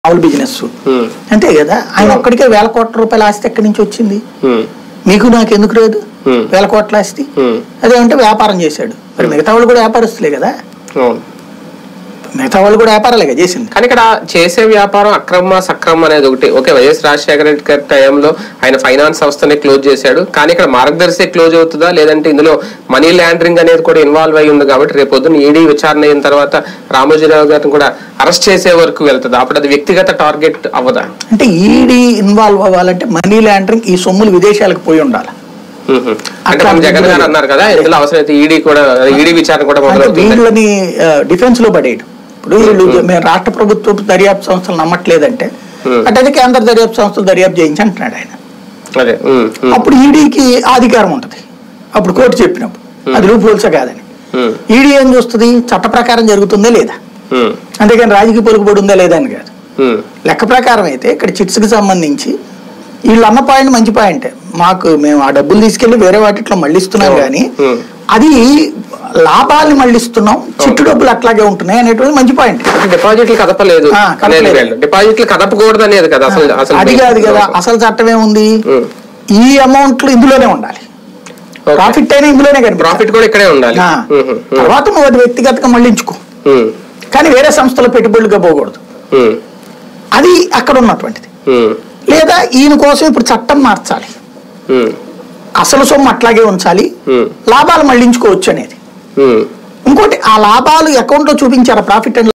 మామూలు బిజినెస్ ఉమ్, అంతే కదా ఆయన ఒక్కడికే వేల కోట్ల రూపాయల ఆస్తి ఎక్కడి నుంచి వచ్చింది ఉమ్, మీకు నాకు ఎందుకు లేదు Hmm. వేల కోట్ల ఆస్తి ఉమ్, అదేమంటే వ్యాపారం చేశాడు మరి మిగతా వాళ్ళు కూడా వ్యాపారస్తులే కదా అవును మిగతా వాళ్ళు కూడా వ్యాపారాలే కదా చేసింది కానీ ఇక్కడ చేసే వ్యాపారం అక్రమ సక్రమ అనేది ఒకటి ఓకే వైఎస్ రాజశేఖర రెడ్డి గారి టైంలో ఆయన ఫైనాన్స్ సంస్థని క్లోజ్ చేశాడు కానీ ఇక్కడ మార్గదర్శి క్లోజ్ అవుతుందా లేదంటే ఇందులో మనీ లాండరింగ్ అనేది కూడా ఇన్వాల్వ్ అయి ఉంది కాబట్టి రేపు పొద్దున్న ఈడీ విచారణ అయిన తర్వాత రామోజీరావు గారిని కూడా అరెస్ట్ చేసే వరకు వెళ్తుంది అప్పుడు అది వ్యక్తిగత టార్గెట్ అవ్వదా అంటే ఈడీ ఇన్వాల్వ్ అవ్వాలంటే మనీ లాండరింగ్ ఈ సొమ్ములు విదేశాలకు పోయి ఉండాలి మ్మ్. అంటే మన జగన్ గారు అన్నారు కదా ఇందులో అవసరమైతే ఈడీ కూడా ఈడీ విచారణ కూడా అంటే మొదలవుతుంది వీళ్ళని డిఫెన్స్ లో పడేయడం ఇప్పుడు వీళ్ళు మేము రాష్ట్ర ప్రభుత్వ దర్యాప్తు సంస్థలు నమ్మట్లేదంటే Hmm. అంటే కేంద్ర దర్యాప్తు సంస్థలు దర్యాప్తు చేయించి అంటున్నాడు ఆయన అదే మ్మ్, మ్మ్, అప్పుడు ఈడీకి అధికారం ఉంటుంది అప్పుడు కోర్టు చెప్పినప్పుడు అది లూప్ హోల్సే కాదని మ్మ్, ఈడీ ఏం చూస్తుంది చట్ట ప్రకారం జరుగుతుందా లేదా మ్మ్, అంతేకాని రాజకీయ పలుకుబడి ఉందా లేదా అని కాదు మ్మ్, లెక్క ప్రకారం అయితే ఇక్కడ చిట్స్కి సంబంధించి వీళ్ళు అన్న పాయింట్ మంచి పాయింటే మాకు మేము ఆ డబ్బులు తీసుకెళ్లి వేరే వాటిట్లో మళ్ళిస్తున్నాం కానీ Hmm. అది లాభాల్ని మళ్ళిస్తున్నాం చిట్టు డబ్బులు అట్లాగే ఉంటున్నాయి అనేటువంటి మంచి పాయింట్ అంటే డిపాజిట్లు కదపలేదు ఆ, అనేది కదపలేదు. వీళ్ళు. డిపాజిట్లు కదపకూడదు అనేది కదా అసలు అసలు అది కాదు కదా అసలు చట్టం ఏముంది ఉమ్. ఈ అమౌంట్లు ఇందులోనే ఉండాలి ఓకే. ప్రాఫిట్ అయినా ఇందులోనే కనిపించాలి ప్రాఫిట్ కూడా ఇక్కడే ఉండాలి ఆ. ఉమ్, ఉమ్, తర్వాత నువ్వు అది వ్యక్తిగతంగా మళ్ళించుకో ఉమ్, కానీ వేరే సంస్థలో పెట్టుబడులుగా పోకూడదు ఉమ్, అది అక్కడ ఉన్నటువంటిది ఉమ్, లేదా ఈయన కోసం ఇప్పుడు చట్టం మార్చాలి ఉమ్, అసలు సొమ్ము అట్లాగే ఉంచాలి ఉమ్, లాభాలు మళ్ళించుకోవచ్చు అనేది ఉమ్. ఇంకోటి ఆ లాభాలు అకౌంట్ లో చూపించారు ప్రాఫిట్ అండ్